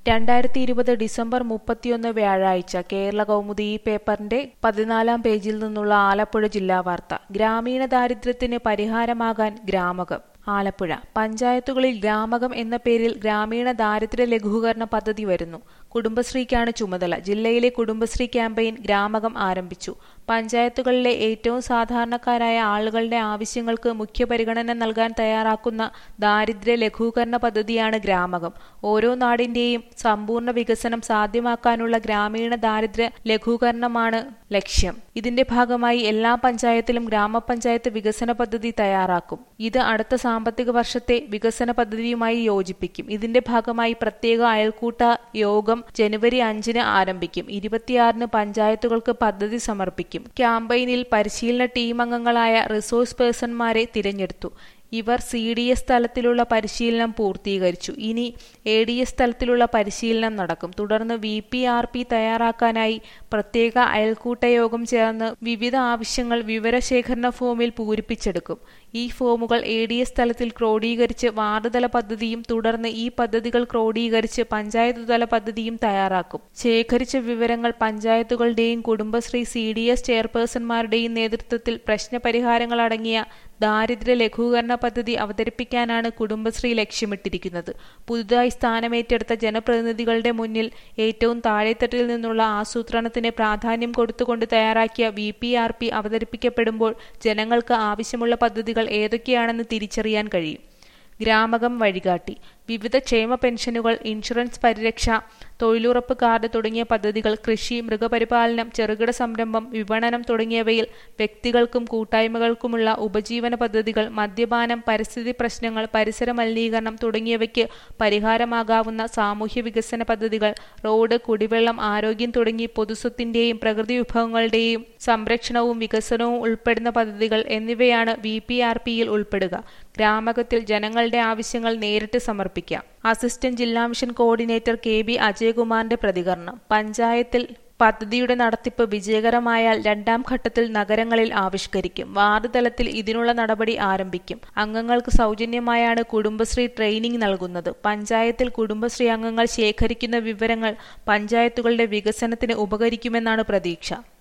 രണ്ടായിരത്തി ഇരുപത് ഡിസംബർ മുപ്പത്തിയൊന്ന് വ്യാഴാഴ്ച കേരള കൗമുദി ഈ പേപ്പറിന്റെ പതിനാലാം പേജിൽ നിന്നുള്ള ആലപ്പുഴ ജില്ലാ വാർത്ത ഗ്രാമീണ ദാരിദ്ര്യത്തിന് പരിഹാരമാകാൻ ഗ്രാമകം ആലപ്പുഴ പഞ്ചായത്തുകളിൽ ഗ്രാമകം എന്ന പേരിൽ ഗ്രാമീണ ദാരിദ്ര്യ ലഘൂകരണ പദ്ധതി വരുന്നു കുടുംബശ്രീക്കാണ് ചുമതല ജില്ലയിലെ കുടുംബശ്രീ ക്യാമ്പയിൻ ഗ്രാമകം ആരംഭിച്ചു പഞ്ചായത്തുകളിലെ ഏറ്റവും സാധാരണക്കാരായ ആളുകളുടെ ആവശ്യങ്ങൾക്ക് മുഖ്യ പരിഗണന നൽകാൻ തയ്യാറാക്കുന്ന ദാരിദ്ര്യ ലഘൂകരണ പദ്ധതിയാണ് ഗ്രാമകം ഓരോ നാടിന്റെയും സമ്പൂർണ്ണ വികസനം സാധ്യമാക്കാനുള്ള ഗ്രാമീണ ദാരിദ്ര്യ ലഘൂകരണമാണ് ലക്ഷ്യം ഇതിന്റെ ഭാഗമായി എല്ലാ പഞ്ചായത്തിലും ഗ്രാമപഞ്ചായത്ത് വികസന പദ്ധതി തയ്യാറാക്കും ഇത് അടുത്ത സാമ്പത്തിക വർഷത്തെ വികസന പദ്ധതിയുമായി യോജിപ്പിക്കും ഇതിന്റെ ഭാഗമായി പ്രത്യേക അയൽക്കൂട്ട യോഗം ജനുവരി അഞ്ചിന് ആരംഭിക്കും ഇരുപത്തിയാറിന് പഞ്ചായത്തുകൾക്ക് പദ്ധതി സമർപ്പിക്കും ക്യാമ്പയിനിൽ പരിശീലന ടീം അംഗങ്ങളായ റിസോഴ്സ് പേഴ്സൺമാരെ തിരഞ്ഞെടുത്തു ഇവർ സി ഡി എസ് തലത്തിലുള്ള പരിശീലനം പൂർത്തീകരിച്ചു ഇനി എ ഡി എസ് തലത്തിലുള്ള പരിശീലനം നടക്കും തുടർന്ന് വി പി ആർ പി തയ്യാറാക്കാനായി പ്രത്യേക അയൽക്കൂട്ട യോഗം ചേർന്ന് വിവിധ ആവശ്യങ്ങൾ വിവരശേഖരണ ഫോമിൽ പൂരിപ്പിച്ചെടുക്കും ഈ ഫോമുകൾ എ ഡി എസ് തലത്തിൽ ക്രോഡീകരിച്ച് വാർഡ് തല പദ്ധതിയും തുടർന്ന് ഈ പദ്ധതികൾ ക്രോഡീകരിച്ച് പഞ്ചായത്ത് തല പദ്ധതിയും തയ്യാറാക്കും ശേഖരിച്ച വിവരങ്ങൾ പഞ്ചായത്തുകളുടെയും കുടുംബശ്രീ സി ഡി എസ് ചെയർപേഴ്സൺമാരുടെയും നേതൃത്വത്തിൽ പ്രശ്നപരിഹാരങ്ങളടങ്ങിയ ദാരിദ്ര്യ ലഘൂകരണ പദ്ധതി അവതരിപ്പിക്കാനാണ് കുടുംബശ്രീ ലക്ഷ്യമിട്ടിരിക്കുന്നത് പുതുതായി സ്ഥാനമേറ്റെടുത്ത ജനപ്രതിനിധികളുടെ മുന്നിൽ ഏറ്റവും താഴെത്തട്ടിൽ നിന്നുള്ള ആസൂത്രണത്തിന് പ്രാധാന്യം കൊടുത്തുകൊണ്ട് തയ്യാറാക്കിയ വി പി ആർ പി അവതരിപ്പിക്കപ്പെടുമ്പോൾ ജനങ്ങൾക്ക് ആവശ്യമുള്ള പദ്ധതികൾ ഏതൊക്കെയാണെന്ന് തിരിച്ചറിയാൻ കഴിയും ഗ്രാമകം വഴികാട്ടി വിവിധ ക്ഷേമ പെൻഷനുകൾ ഇൻഷുറൻസ് പരിരക്ഷ തൊഴിലുറപ്പ് കാർഡ് തുടങ്ങിയ പദ്ധതികൾ കൃഷി മൃഗപരിപാലനം ചെറുകിട സംരംഭം വിപണനം തുടങ്ങിയവയിൽ വ്യക്തികൾക്കും കൂട്ടായ്മകൾക്കുമുള്ള ഉപജീവന പദ്ധതികൾ മദ്യപാനം പരിസ്ഥിതി പ്രശ്നങ്ങൾ പരിസര മലിനീകരണം തുടങ്ങിയവയ്ക്ക് പരിഹാരമാകാവുന്ന സാമൂഹ്യ വികസന പദ്ധതികൾ റോഡ് കുടിവെള്ളം ആരോഗ്യം തുടങ്ങി പൊതുസ്വത്തിന്റെയും പ്രകൃതി വിഭവങ്ങളുടെയും സംരക്ഷണവും വികസനവും ഉൾപ്പെടുന്ന പദ്ധതികൾ എന്നിവയാണ് വി പി ആർ പിയിൽ ഉൾപ്പെടുക ഗ്രാമകത്തിൽ ജനങ്ങളുടെ ആവശ്യങ്ങൾ നേരിട്ട് സമർപ്പിക്കാം അസിസ്റ്റന്റ് ജില്ലാ മിഷൻ കോർഡിനേറ്റർ കെ ബി അജയകുമാറിന്റെ പ്രതികരണം പഞ്ചായത്തിൽ പദ്ധതിയുടെ നടത്തിപ്പ് വിജയകരമായാൽ രണ്ടാം ഘട്ടത്തിൽ നഗരങ്ങളിൽ ആവിഷ്കരിക്കും വാർഡ് തലത്തിൽ ഇതിനുള്ള നടപടി ആരംഭിക്കും അംഗങ്ങൾക്ക് സൗജന്യമായാണ് കുടുംബശ്രീ ട്രെയിനിംഗ് നൽകുന്നത് പഞ്ചായത്തിൽ കുടുംബശ്രീ അംഗങ്ങൾ ശേഖരിക്കുന്ന വിവരങ്ങൾ പഞ്ചായത്തുകളുടെ വികസനത്തിന് ഉപകരിക്കുമെന്നാണ് പ്രതീക്ഷ